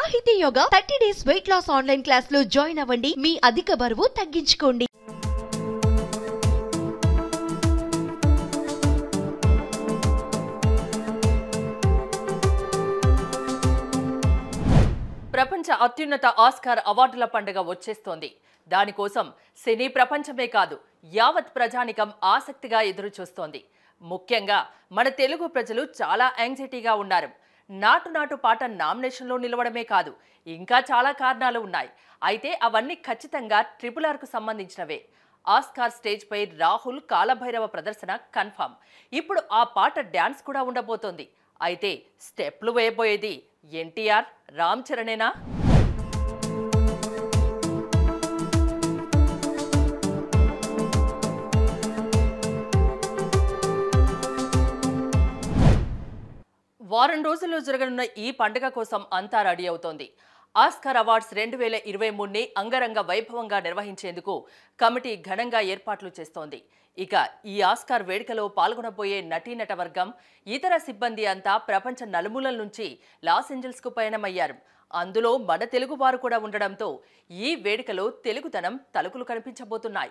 సాహితీ yoga thirty days weight loss online class లో join అవ్వండి మీ అధిక బరువు తగ్గించుకోండి ప్రపంచ అత్యున్నత ఆస్కార్ అవార్డుల పండుగ వచ్చేస్తోంది దానికోసం సినీ ప్రపంచమే కాదు యావత్ ప్రజానికం ఆసక్తిగా ఎదురు చూస్తోంది ముఖ్యంగా మన తెలుగు ప్రజలు చాలా యాంగ్జైటీగా ఉన్నారు నాటు నాటు పాట నామినేషన్లో నిలవడమే కాదు ఇంకా చాలా కారణాలు ఉన్నాయి అయితే అవన్నీ ఖచ్చితంగా ట్రిపుల్ ఆర్కు సంబంధించినవే ఆస్కార్ స్టేజ్ పై రాహుల్ కాలభైరవ ప్రదర్శన కన్ఫర్మ్ ఇప్పుడు ఆ పాట డ్యాన్స్ కూడా ఉండబోతోంది అయితే స్టెప్లు వేయబోయేది ఎన్టీఆర్ రామ్ చరణేనా వారం రోజుల్లో జరగనున్న ఈ పండుగ కోసం అంతా రెడీ అవుతోంది ఆస్కార్ అవార్డ్స్ రెండు వేల ఇరవై మూడుని అంగరంగ వైభవంగా నిర్వహించేందుకు కమిటీ ఘనంగా ఏర్పాట్లు చేస్తోంది ఇక ఈ ఆస్కార్ వేడుకలో పాల్గొనబోయే నటీనట వర్గం ఇతర సిబ్బంది అంతా ప్రపంచ నలుమూలల నుంచి లాస్ ఏంజల్స్కు పయనమయ్యారు అందులో మన తెలుగు వారు కూడా ఉండడంతో ఈ వేడుకలో తెలుగుతనం తలుకులు కనిపించబోతున్నాయి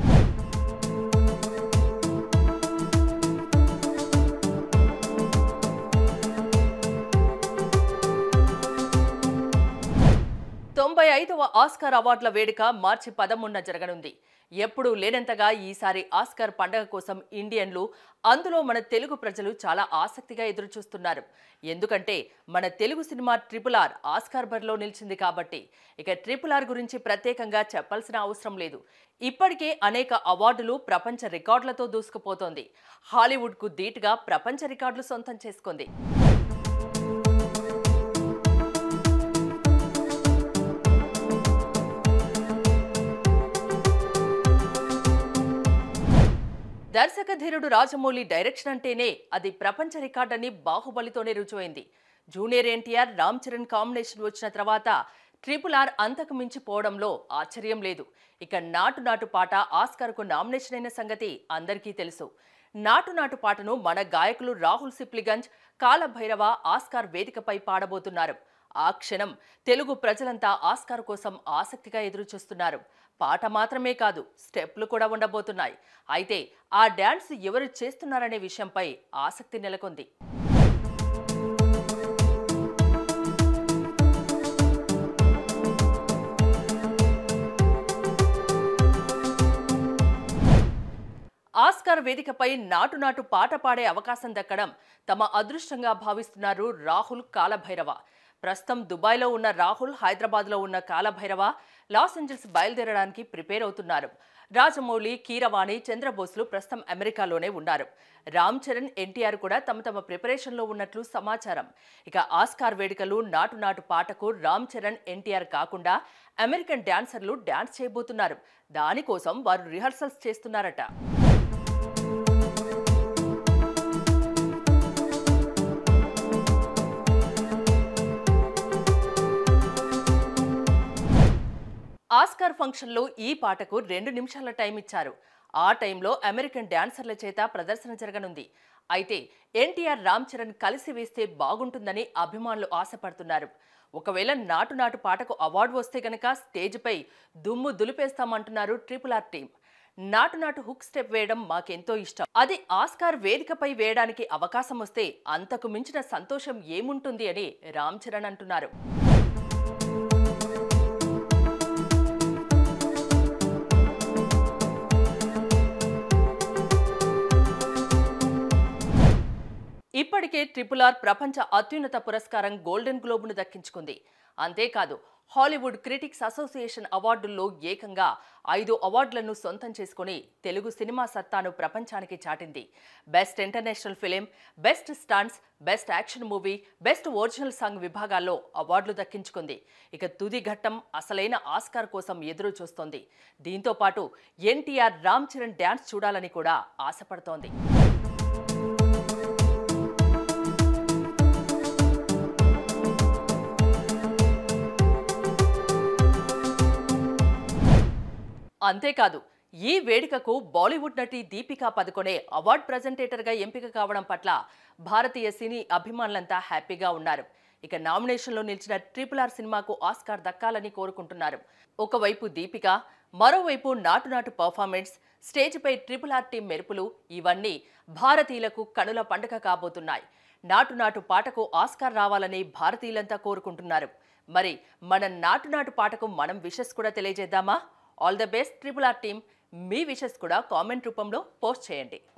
తొంభై ఐదవ ఆస్కార్ అవార్డుల వేడుక మార్చి పదమూడున జరగనుంది ఎప్పుడూ లేనంతగా ఈసారి ఆస్కార్ పండగ కోసం ఇండియన్లు అందులో మన తెలుగు ప్రజలు చాలా ఆసక్తిగా ఎదురుచూస్తున్నారు ఎందుకంటే మన Telugu cinema triple R Oscar బరిలో నిలిచింది కాబట్టి ఇక ట్రిపుల్ ఆర్ గురించి ప్రత్యేకంగా చెప్పాల్సిన అవసరం లేదు ఇప్పటికే అనేక అవార్డులు ప్రపంచ రికార్డులతో దూసుకుపోతోంది హాలీవుడ్కు ధీటుగా ప్రపంచ రికార్డులు సొంతం చేసుకుంది దర్శక ధీరుడు రాజమౌళి డైరెక్షన్ అంటేనే అది ప్రపంచ రికార్డని బాహుబలితోనే రుజువైంది జూనియర్ ఎన్టీఆర్ రామ్ చరణ్ కాంబినేషన్ వచ్చిన తర్వాత ట్రిపుల్ ఆర్ అంతకు మించిపోవడంలో ఆశ్చర్యం లేదు ఇక నాటు నాటు పాట ఆస్కార్కు నామినేషన్ అయిన సంగతి అందరికీ తెలుసు నాటు నాటు పాటను మన గాయకులు రాహుల్ సిప్లిగంజ్ కాలభైరవ ఆస్కార్ వేదికపై పాడబోతున్నారు ఆ క్షణం తెలుగు ప్రజలంతా ఆస్కార్ కోసం ఆసక్తిగా ఎదురుచూస్తున్నారు పాట మాత్రమే కాదు స్టెప్లు కూడా ఉండబోతున్నాయి అయితే ఆ డ్యాన్స్ ఎవరు చేస్తున్నారనే విషయంపై ఆసక్తి నెలకొంది ఆస్కార్ వేదికపై నాటు నాటు పాట పాడే అవకాశం దక్కడం తమ అదృష్టంగా భావిస్తున్నారు రాహుల్ కాలభైరవ ప్రస్తుతం దుబాయ్లో ఉన్న రాహుల్ హైదరాబాద్లో ఉన్న కాలభైరవ లాస్ ఏంజల్స్ బయలుదేరడానికి ప్రిపేర్ అవుతున్నారు రాజమౌళి కీరవాణి చంద్రబోస్లు ప్రస్తుతం అమెరికాలోనే ఉన్నారు రామ్ చరణ్ ఎన్టీఆర్ కూడా తమ తమ ప్రిపరేషన్లో ఉన్నట్లు సమాచారం ఇక ఆస్కార్ వేడుకలు నాటు నాటు పాటకు రామ్ చరణ్ ఎన్టీఆర్ కాకుండా అమెరికన్ డాన్సర్లు డాన్స్ చేయబోతున్నారు దానికోసం వారు రిహర్సల్స్ చేస్తున్నారట ఆస్కార్ ఫంక్షన్లో ఈ పాటకు రెండు నిమిషాల టైం ఇచ్చారు ఆ టైంలో అమెరికన్ డాన్సర్ల చేత ప్రదర్శన జరగనుంది అయితే ఎన్టీఆర్ రామ్ చరణ్ కలిసి వేస్తే బాగుంటుందని అభిమానులు ఆశపడుతున్నారు ఒకవేళ నాటు నాటు పాటకు అవార్డు వస్తే గనక స్టేజ్పై దుమ్ము దులిపేస్తామంటున్నారు ట్రిపుల్ ఆర్ టీం నాటు నాటు హుక్ స్టెప్ వేయడం మాకెంతో ఇష్టం అది ఆస్కార్ వేదికపై వేయడానికి అవకాశం వస్తే అంతకు మించిన సంతోషం ఏముంటుంది అని రామ్ చరణ్ అంటున్నారు ఇప్పటికే ట్రిపుల్ ఆర్ ప్రపంచ అత్యున్నత పురస్కారం గోల్డెన్ గ్లోబ్ను దక్కించుకుంది అంతేకాదు హాలీవుడ్ క్రిటిక్స్ అసోసియేషన్ అవార్డుల్లో ఏకంగా ఐదు అవార్డులను సొంతం చేసుకుని తెలుగు సినిమా సత్తాను ప్రపంచానికి చాటింది best international film best stunts best action movie best original song విభాగాల్లో అవార్డులు దక్కించుకుంది ఇక తుది ఘట్టం అసలైన ఆస్కార్ కోసం ఎదురు చూస్తోంది దీంతో పాటు ఎన్టీఆర్ రామ్ చరణ్ డ్యాన్స్ చూడాలని కూడా ఆశపడుతోంది అంతేకాదు ఈ వేడుకకు బాలీవుడ్ నటి దీపికా పదుకొనే అవార్డ్ ప్రజెంటేటర్గా ఎంపిక కావడం పట్ల భారతీయ సినీ అభిమానులంతా హ్యాపీగా ఉన్నారు ఇక నామినేషన్లో నిలిచిన ట్రిపుల్ ఆర్ సినిమాకు ఆస్కార్ దక్కాలని కోరుకుంటున్నారు ఒకవైపు దీపిక మరోవైపు నాటు నాటు పర్ఫార్మెన్స్ స్టేజ్పై ట్రిపుల్ ఆర్ టీం మెరుపులు ఇవన్నీ భారతీయులకు కనుల పండగ కాబోతున్నాయి నాటు నాటు పాటకు ఆస్కార్ రావాలని భారతీయులంతా కోరుకుంటున్నారు మరి మన నాటు నాటు పాటకు మనం విషెస్ కూడా తెలియజేద్దామా all the best triple R team మీ విషెస్ కూడా కామెంట్ రూపంలో పోస్ట్ చేయండి